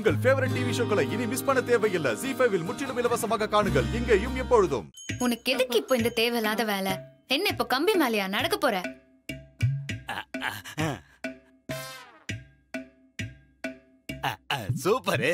உங்கள் favourite TV ஷோக்களை இனி miss பண்ண தேவையில்லை ஜி ஃபைவில் முற்றிலும் இலவசமாக காணுங்கள் இங்கேயும் எப்பொழுதும் உனக்கு எதுக்கு இப்போ இந்த தேவையில்லாத வேலை என்ன இப்போ கம்பி மேலையா நடக்க போற சூப்பரு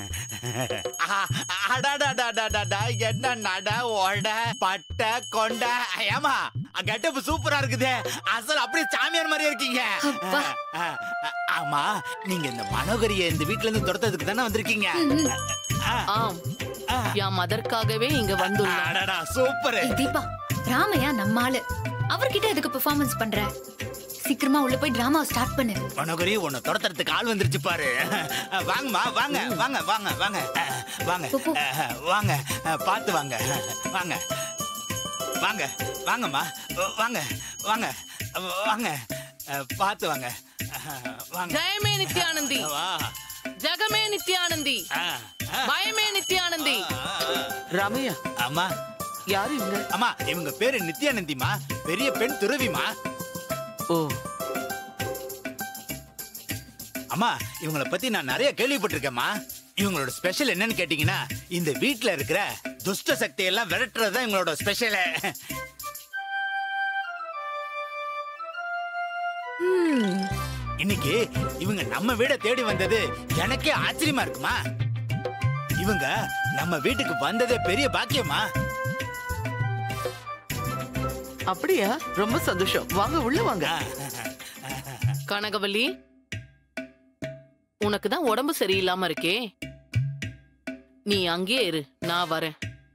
அடாடாடாடாடா என்ன நட ஓட பட்டை கொண்ட ஏமா கெட்டப் சூப்பரா இருக்குதே அசல் அப்படியே சாமியார் மாதிரியே இருக்கீங்க அப்பா. ஆமா நீங்க இந்த மனோகரிய இந்த வீட்ல இருந்து துரத்ததுக்கு தானே வந்திருக்கீங்க ஆம் யாம் அதற்காகவே இங்க வந்துள்ளோம் அடடா சூப்பரு ஏய் தீபா ராமையா நம்ம ஆளு அவர்கிட்ட எதுக்கு பெர்ஃபார்மன்ஸ் பண்ற சீக்கிரமா உள்ள போய் டிராமாவை ஸ்டார்ட் பண்ணு மனோகரி உன்னை துரத்துறதுக்கு ஆள் வந்துருச்சு பாரு வாங்கம்மா வாங்க வாங்க வாங்க வாங்க வாங்க போ, போ. வாங்க பார்த்து வாங்க வாங்க வாங்க வாங்கம்மா வாங்க வாங்க வாங்க பார்த்து வாங்க வாங்க ஜெயமே நித்யானந்தி வா ஜெகமே நித்யானந்தி ஆ, ஆ, பயமே நித்யானந்தி ராமையா அம்மா யாரு இவங்க அம்மா இவங்க பேரு நித்யானந்திமா பெரிய பெண் துறவிமா ஓ அம்மா இவங்கள பத்தி நான் நிறைய கேள்விப்பட்டிருக்கேம்மா இவங்களோட ஸ்பெஷல் என்னன்னு கேட்டீங்கன்னா இந்த வீட்ல இருக்கிற துஷ்ட சக்தி எல்லாம் விரட்டுறது தான் இவங்களோட ஸ்பெஷல் இன்னைக்கு இவங்க நம்ம வீட தேடி வந்தது எனக்கே ஆச்சரியமா இருக்குமா இவங்க நம்ம வீட்டுக்கு வந்ததே பெரிய பாக்கியமா அப்படியா ரொம்ப சந்தோஷம் வாங்க உள்ள வாங்க கனகவல்லி உனக்கு தான் உடம்பு சரியில்லாம இருக்கே நீ அங்கேயே இரு நான் வரேன்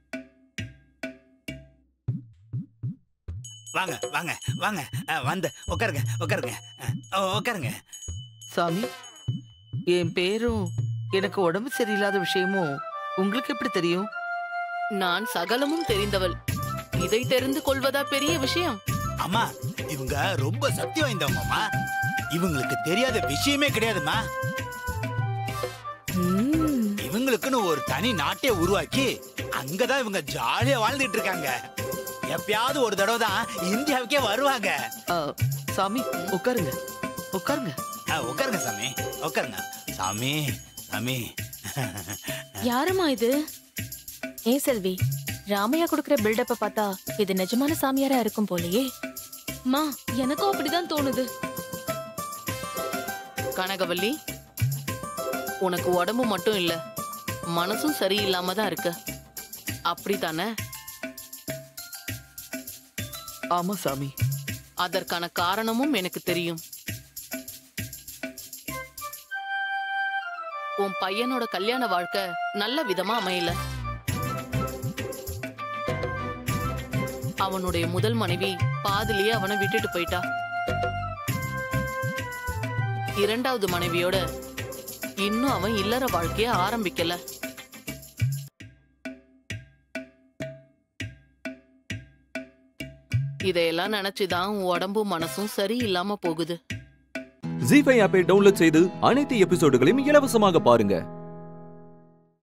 வாங்க வாங்க வாங்க அஹ், வந்து உட்காருங்க உட்காருங்க அஹ், உட்காருங்க சாமி என் பேரும் எனக்கு உடம்பு சரியில்லாத விஷயமும் உங்களுக்கு எப்படி தெரியும் நான் சகலமும் தெரிந்தவள் இதை தெரிந்து கொள்வதா பெரிய விஷயம் அம்மா இவங்க ரொம்ப சக்தி வாய்ந்தவங்கம்மா இவங்களுக்கு தெரியாத விஷயமே கிடையாதும்மா இவங்களுக்குன்னு ஒரு தனி நாட்டை உருவாக்கி அங்கதான் இவங்க ஜாலியா வாழ்ந்துட்டு இருக்காங்க எப்பயாவது ஒரு தடவை தான் இந்தியாவுக்கே வருவாங்க ஆ, சாமி உட்காருங்க உட்காருங்க அஹ், உட்காருங்க சாமி உட்காருங்க சாமி சாமி யாரும்மா இது ஏன் செல்வி ராமையா கொடுக்கிற பில்டப்ப பார்த்தா இது நிஜமான சாமியாரா இருக்கும் போலயே மா எனக்கும் அப்படிதான் தோணுது கனகவல்லி உனக்கு உடம்பு மட்டும் இல்ல மனசும் சரியில்லாம தான் இருக்கு அப்படித்தானே ஆமா சாமி அதற்கான காரணமும் எனக்கு தெரியும் உன் பையனோட கல்யாண வாழ்க்கை நல்ல விதமா அமையல அவனுடைய முதல் மனைவி பாதிலேயே அவனை விட்டுட்டு போயிட்டா இரண்டாவது மனைவியோட இன்னும் அவன் இல்லற வாழ்க்கைய ஆரம்பிக்கல இதையெல்லாம் நினைச்சுதான் உன் உடம்பும் மனசும் சரியில்லாம போகுது ஜி ஃபைவ் ஆப்பை டவுன்லோட் செய்து அனைத்து எபிசோடுகளையும் இலவசமாக பாருங்க